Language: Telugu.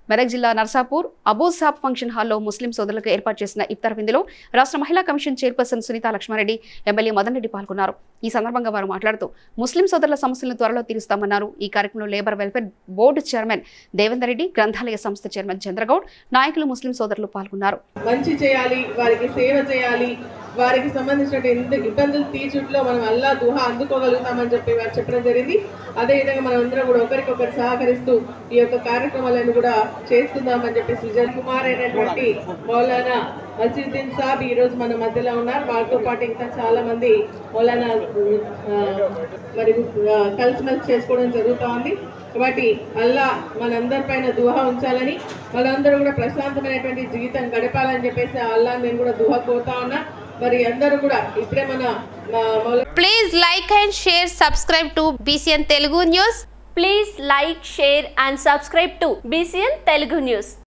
మెదక్ జిల్లా నర్సాపూర్ అబూసాబ్ ఫంక్షన్ హాల్లో ముస్లిం సోదరులకు ఏర్పాటు చేసిన ఇఫ్తార్ విందులో రాష్ట్ర మహిళా commission chairperson Sunitha Laxma Reddy MLA Madan Reddy పాల్గొన్నారు ఈ సందర్భంగా వారు మాట్లాడుతూ ముస్లిం సోదరుల సమస్యలను త్వరలో తీరుస్తామన్నారు ఈ కార్యక్రమంలో labour welfare board chairman Devender Reddy గ్రంథాలయ సంస్థ చైర్మన్ చంద్రగౌడ్ నాయకులు ముస్లిం సోదరులు పాల్గొన్నారు మంచి చేయాలి వారికి సేవ చేయాలి వారికి సంబంధించిన ఎంత ఇబ్బందులు తీర్చుట్లో మనం అల్లా దుహా అందుకోగలుగుతామని చెప్పి వారు చెప్పడం జరిగింది అదేవిధంగా మనం అందరం కూడా ఒకరికొకరు సహకరిస్తూ ఈ యొక్క కార్యక్రమాలను కూడా చేసుకుందామని చెప్పేసి విజయ్ కుమార్ అయినటువంటి మౌలానా అసీద్దీన్ సాబ్ ఈ రోజు మన మధ్యలో ఉన్నారు వారితో పాటు ఇంకా చాలా మంది మౌలానా ఆ, మరి ఆ, కలిసిమెలిసి చేసుకోవడం జరుగుతూ ఉంది కాబట్టి అల్లా మనందరిపైన దుహా ఉంచాలని వాళ్ళందరూ కూడా ప్రశాంతమైనటువంటి జీవితం గడపాలని చెప్పేసి ఆ అల్లా నేను కూడా దుహా కోరుతా ఉన్నా మరి అందరూ కూడా ఇప్పుడే మన మా మౌల Please like and share, subscribe to BCN Telugu News. Please like, share and subscribe to BCN Telugu News.